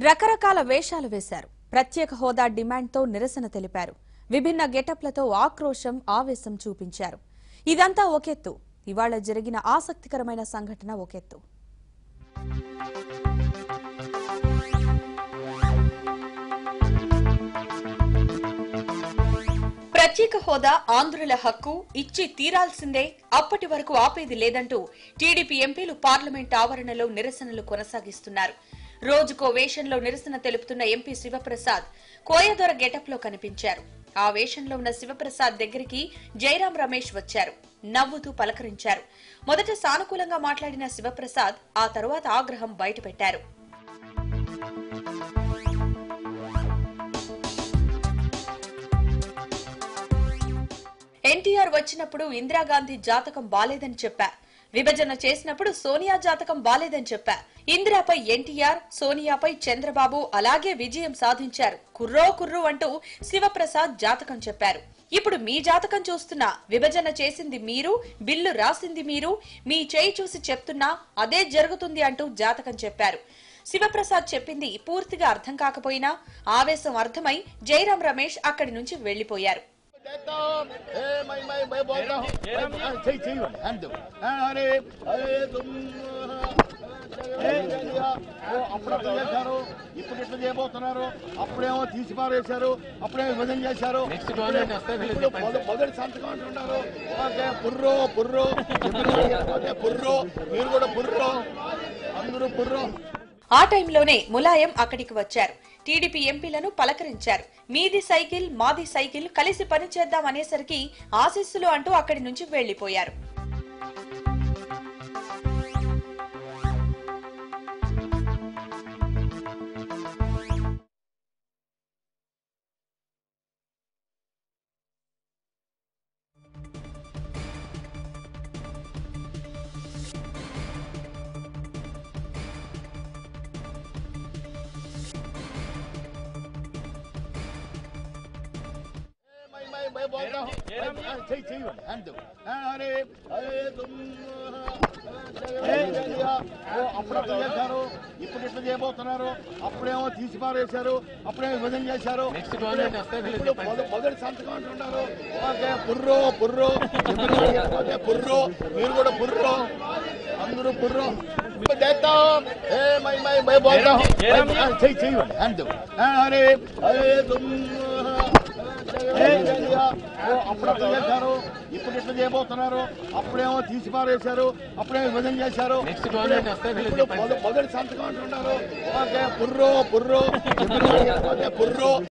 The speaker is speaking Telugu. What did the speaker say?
రకరకాల వేషాలు వేశారు ప్రత్యేక హోదా డిమాండ్తో నిరసన తెలిపారు విభిన్న గెటప్లతో ఆక్రోశం ఆవేశం చూపించారు ఇదంతా ఒకెత్తు ఇవాళ జరిగిన ఆసక్తికరమైన సంఘటన ఒకెత్తు ప్రత్యేక హోదా ఆంధ్రుల హక్కు ఇచ్చి తీరాల్సిందే అప్పటి వరకు ఆపేది లేదంటూ టీడీపీ ఎంపీలు పార్లమెంట్ ఆవరణలో నిరసనలు కొనసాగిస్తున్నారు రోజుకో వేషంలో నిరసన తెలుపుతున్న ఎంపీ శివప్రసాద్ కోయదొర గెటప్ లో కనిపించారు ఆ వేషంలో ఉన్న శివప్రసాద్ దగ్గరికి జయరాం రమేష్ వచ్చారు నవ్వుతూ పలకరించారు మొదట సానుకూలంగా మాట్లాడిన శివప్రసాద్ ఆ తరువాత ఆగ్రహం బయటపెట్టారు ఎన్టీఆర్ వచ్చినప్పుడు ఇందిరాగాంధీ జాతకం బాలేదని చెప్పా విభజన చేసినప్పుడు సోనియా జాతకం బాలేదని చెప్పా ఇందిరాపై ఎన్టీఆర్ సోనియాపై చంద్రబాబు అలాగే విజయం సాధించారు కుర్రో కుర్రు అంటూ శివప్రసాద్ జాతకం చెప్పారు ఇప్పుడు మీ జాతకం చూస్తున్నా విభజన చేసింది మీరు బిల్లు రాసింది మీరు మీ చేయి చూసి చెప్తున్నా అదే జరుగుతుంది అంటూ జాతకం చెప్పారు శివప్రసాద్ చెప్పింది పూర్తిగా అర్థం కాకపోయినా ఆవేశం అర్థమై జయరాం రమేష్ అక్కడి నుంచి వెళ్లిపోయారు देता हूँ ए मैं मैं मैं बोलता हूँ मैं- सही सही वाला हम दो हाँ, अरे अरे तुम అప్పుడు అట్లా చేశారు ఇప్పుడు ఇట్లా చేయబోతున్నారు అప్పుడేమో తీసి పారేశారు అప్పుడే విభజన చేశారు Next government వస్తే వీళ్ళు ఇప్పుడు మొద- మొదటి సంతకం అంటున్నారు ఓకే పుర్రో పుర్రో ఓకే పుర్రో మీరు కూడా పుర్రో అందరూ పుర్రో ఆ టైంలోనే ములాయం అక్కడికి వచ్చారు టీడీపీ ఎంపీలను పలకరించారు మీది సైకిల్ మాది సైకిల్ కలిసి పనిచేద్దాం అనేసరికి ఆశీస్సులు అంటూ అక్కడి నుంచి వెళ్లిపోయారు मैं मैं मैं बोलता हूँ मैं- सही सही वाला हम दो हाँ, अरे अरे तुम అప్పుడు అట్లా చేశారు ఇప్పుడు ఇట్లా చేయబోతున్నారు అప్పుడేమో తీసి పారేశారు అప్పుడే విభజన చేశారు నెక్స్ట్ గవర్నమెంట్ వస్తే వీళ్ళు ఇప్పుడు మొద- మొదటి సంతకం అంటున్నారు ఓకే పుర్రో పుర్రో ఓకే పుర్రో మీరు కూడా పుర్రో అందరూ పుర్రో देता हूँ ए मैं मैं मैं बोलता हूँ मैं- सही सही वाला हम दो हाँ, अरे अरे तुम అప్పుడు అట్లా చేశారు ఇప్పుడు ఇట్లా చేయబోతున్నారు అప్పుడేమో తీసి పారేశారు అప్పుడే విభజన చేశారు నెక్స్ట్ గవర్నమెంట్ వస్తే వీళ్ళు ఇప్పుడు మొద- మొదటి సంతకం అంటున్నారు ఓకే పుర్రో పుర్రో ఓకే పుర్రో